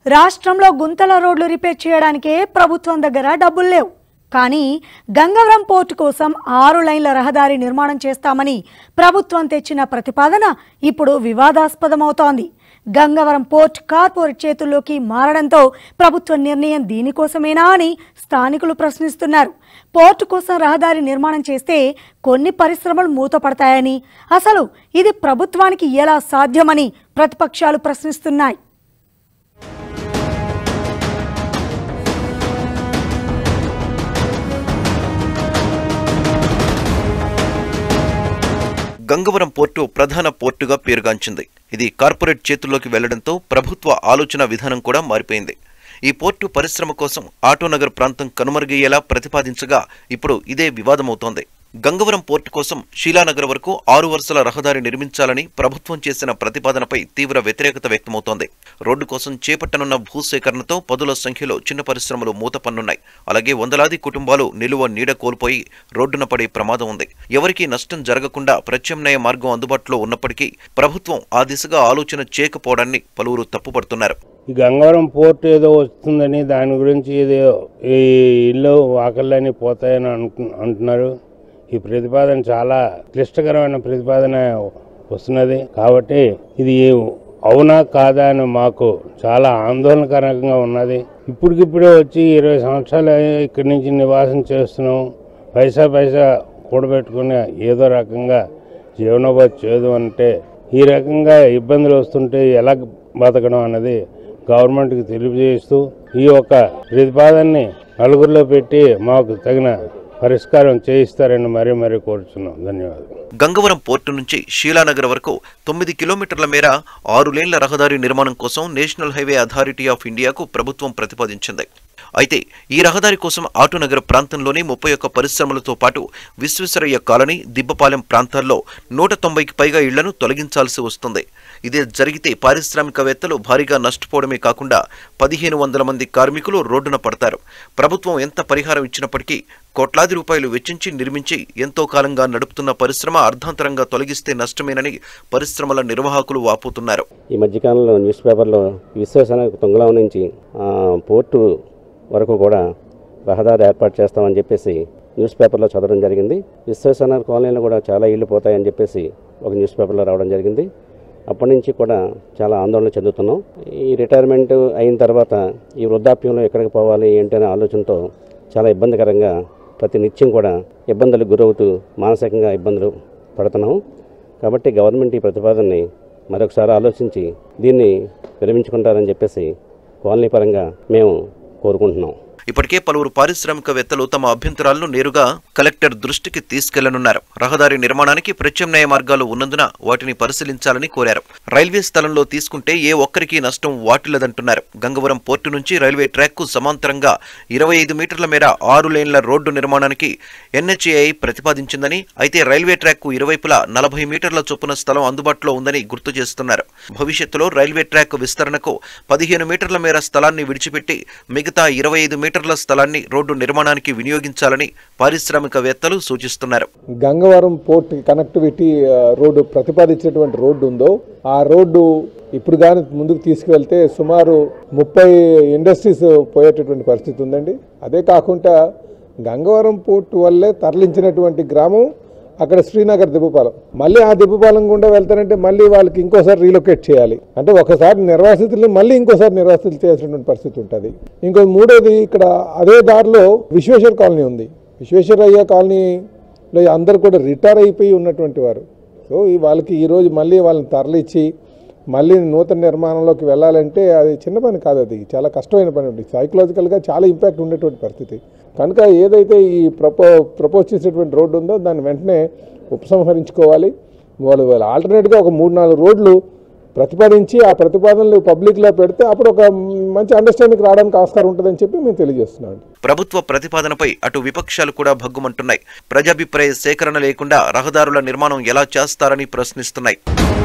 రాష్ట్రంలో గుంతల రోడ్లు రిపేర్ చేయడానికే ప్రభుత్వం దగ్గర డబ్బులు లేవు కానీ గంగవరం పోర్టు కోసం ఆరు లైన్ల రహదారి నిర్మాణం చేస్తామని ప్రభుత్వం తెచ్చిన ప్రతిపాదన ఇప్పుడు వివాదాస్పదమవుతోంది గంగవరం పోర్ట్ కార్పొరేట్ చేతుల్లోకి మారడంతో ప్రభుత్వ నిర్ణయం దీనికోసమేనా అని స్థానికులు ప్రశ్నిస్తున్నారు పోర్టు కోసం రహదారి నిర్మాణం చేస్తే కొన్ని పరిశ్రమలు మూతపడతాయని అసలు ఇది ప్రభుత్వానికి ఎలా సాధ్యమని ప్రతిపక్షాలు ప్రశ్నిస్తున్నాయి గంగవరం పోర్టు ప్రధాన పోర్టుగా పేరుగాంచింది ఇది కార్పొరేట్ చేతుల్లోకి వెళ్లడంతో ప్రభుత్వ ఆలోచన విధానం కూడా మారిపోయింది ఈ పోర్టు పరిశ్రమ కోసం ఆటోనగర్ ప్రాంతం కనుమరుగయ్యేలా ప్రతిపాదించగా ఇప్పుడు ఇదే వివాదమవుతోంది గంగవరం పోర్టు కోసం షీలానగర్ వరకు ఆరు వరుసల రహదారి నిర్మించాలని ప్రభుత్వం చేసిన ప్రతిపాదనపై తీవ్ర వ్యతిరేకత వ్యక్తమవుతోంది రోడ్డు కోసం చేపట్టనున్న భూసేకరణతో పదుల సంఖ్యలో చిన్న పరిశ్రమలు మూతపన్నున్నాయి అలాగే వందలాది కుటుంబాలు నిలువ నీడ కోల్పోయి రోడ్డున పడే ప్రమాదం ఉంది ఎవరికీ నష్టం జరగకుండా ప్రత్యామ్నాయ మార్గం అందుబాటులో ఉన్నప్పటికీ ప్రభుత్వం ఆ దిశగా ఆలోచన చేయకపోవడాన్ని పలువురు తప్పుపడుతున్నారు ఈ గంగవరం పోర్ట్ ఏదో వస్తుందని దాని గురించి ఏదో ఈ ఇల్లు వాకళ్ళని పోతాయని అంటు అంటున్నారు ఈ ప్రతిపాదన చాలా క్లిష్టకరమైన ప్రతిపాదన వస్తున్నది కాబట్టి ఇది అవునా కాదా అని మాకు చాలా ఆందోళనకరంగా ఉన్నది ఇప్పటికిప్పుడే వచ్చి ఇరవై సంవత్సరాలు ఇక్కడి నుంచి నివాసం చేస్తున్నాం పైసా పైసా కూడబెట్టుకుని ఏదో రకంగా జీవనోపాధి చేయదు అంటే ఈ రకంగా ఇబ్బందులు వస్తుంటే ఎలా బతకడం అన్నది గవర్నమెంట్కి తెలియజేస్తూ ఈ యొక్క ప్రతిపాదనని నలుగురిలో పెట్టి మాకు తగిన పరిష్కారం చేయిస్తారని మరీ మరీ కోరుచున్నాం ధన్యవాదాలు గంగవరం పోర్టు నుంచి షీలానగర్ వరకు తొమ్మిది కిలోమీటర్ల మేర ఆరు లేన్ల రహదారి నిర్మాణం కోసం నేషనల్ హైవే అథారిటీ ఆఫ్ ఇండియాకు ప్రభుత్వం ప్రతిపాదించింది అయితే ఈ రహదారి కోసం ఆటోనగర్ ప్రాంతంలోని ముప్పై ఒక్క పరిశ్రమలతో పాటు విశ్వేశ్వరయ్య కాలనీ దిబ్బపాలెం ప్రాంతాల్లో నూట తొంభైకి పైగా ఇళ్లను తొలగించాల్సి వస్తుంది ఇదే జరిగితే పారిశ్రామికవేత్తలు భారీగా నష్టపోవడమే కాకుండా పదిహేను వందల మంది కార్మికులు రోడ్డున పడతారు ప్రభుత్వం ఎంత పరిహారం ఇచ్చినప్పటికీ కోట్లాది రూపాయలు వెచ్చించి నిర్మించి ఎంతో కాలంగా నడుపుతున్న పరిశ్రమ అర్ధాంతరంగా తొలగిస్తే నష్టమేనని పరిశ్రమల నిర్వాహకులు వాపోతున్నారు ఈ మధ్యకాలంలో న్యూస్ పేపర్లో విశ్వసన తుంగలం నుంచి ఆ, పోర్టు వరకు కూడా రహదారి ఏర్పాటు చేస్తామని చెప్పేసి న్యూస్ పేపర్లో చదవడం జరిగింది విశ్వసనగర్ కాలనీలో కూడా చాలా ఇళ్ళు పోతాయని చెప్పేసి ఒక న్యూస్ పేపర్లో రావడం జరిగింది అప్పటి నుంచి కూడా చాలా ఆందోళన చెందుతున్నాం ఈ రిటైర్మెంట్ అయిన తర్వాత ఈ వృద్ధాప్యంలో ఎక్కడికి పోవాలి ఏంటి అనే ఆలోచనతో చాలా ఇబ్బందికరంగా ప్రతి నిత్యం కూడా ఇబ్బందులకు గురవుతూ మానసికంగా ఇబ్బందులు పడుతున్నాము కాబట్టి గవర్నమెంట్ ఈ ప్రతిపాదనని మరొకసారి ఆలోచించి దీన్ని విరమించుకుంటారని చెప్పేసి కాలనీ పరంగా మేము కోరుకుంటున్నాం ఇప్పటికే పలువురు పారిశ్రామికవేత్తలు తమ అభ్యంతరాలను నేరుగా కలెక్టర్ దృష్టికి తీసుకెళ్లనున్నారు రహదారి నిర్మాణానికి ప్రత్యామ్నాయ మార్గాలు ఉన్నందున వాటిని పరిశీలించాలని కోరారు రైల్వే స్థలంలో తీసుకుంటే ఏ ఒక్కరికి నష్టం వాటిల్లదంటున్నారు గంగవరం పోర్టు నుంచి రైల్వే ట్రాక్కు సమాంతరంగా ఇరవై ఐదు మీటర్ల మేర ఆరు లేన్ల రోడ్డు నిర్మాణానికి ఎన్హెచ్ఏఐ ప్రతిపాదించిందని అయితే రైల్వే ట్రాక్కు ఇరువైపులా నలభై మీటర్ల చొప్పున స్థలం అందుబాటులో ఉందని గుర్తు చేస్తున్నారు భవిష్యత్తులో రైల్వే ట్రాక్ విస్తరణకు పదిహేను మీటర్ల మేర స్థలాన్ని విడిచిపెట్టి మిగతా ఇరవై ఐదు మీటర్ల స్థలాన్ని రోడ్డు నిర్మాణానికి వినియోగించాలని పారిశ్రామికవేత్తలు సూచిస్తున్నారు గంగవరం పోర్ట్ కనెక్టివిటీ ఆ, రోడ్డు ప్రతిపాదించినటువంటి రోడ్డు ఉందో ఆ రోడ్డు ఇప్పుడు కానీ ముందుకు తీసుకువెళ్తే సుమారు ముప్పై ఇండస్ట్రీస్ పోయేటటువంటి పరిస్థితి ఉందండి అదే కాకుండా గంగవరం పోర్టు వల్లే తరలించినటువంటి గ్రామం అక్కడ శ్రీనగర్ దిబ్బపాలెం మళ్ళీ ఆ దిబ్బపాలెం గుండా వెళ్తారంటే మళ్ళీ వాళ్ళకి ఇంకోసారి రీలొకేట్ చేయాలి అంటే ఒకసారి నిర్వాసితుల్ని మళ్ళీ ఇంకోసారి నిర్వాసితులు చేయాల్సినటువంటి పరిస్థితి ఉంటుంది ఇంకో మూడోది ఇక్కడ అదే దారిలో విశ్వేశ్వర కాలనీ ఉంది విశ్వేశ్వరయ్య కాలనీలో అందరూ కూడా రిటైర్ అయిపోయి ఉన్నటువంటి వారు సో ఈ వాళ్ళకి ఈరోజు మళ్ళీ వాళ్ళని తరలిచ్చి మళ్ళీ నూతన నిర్మాణంలోకి వెళ్ళాలంటే అది చిన్న పని కాదు అది చాలా కష్టమైన పని ఉంటుంది సైకలాజికల్గా చాలా ఇంపాక్ట్ ఉండేటువంటి పరిస్థితి కనుక ఏదైతే ఈ ప్రపో ప్రపోజ్ చేసేటువంటి రోడ్డు ఉందో దాన్ని వెంటనే ఉపసంహరించుకోవాలి వాళ్ళు వాళ్ళు ఆల్టర్నేట్గా ఒక మూడు నాలుగు రోడ్లు ప్రతిపాదించి ఆ ప్రతిపాదనలు పబ్లిక్లో పెడితే అప్పుడు ఒక మంచి అండర్స్టాండింగ్ రావడానికి ఆస్కారం ఉంటుందని చెప్పి మేము తెలియజేస్తున్నాం ప్రభుత్వ ప్రతిపాదనపై అటు విపక్షాలు కూడా భగ్గుమంటున్నాయి ప్రజాభిప్రాయ సేకరణ లేకుండా రహదారుల నిర్మాణం ఎలా చేస్తారని ప్రశ్నిస్తున్నాయి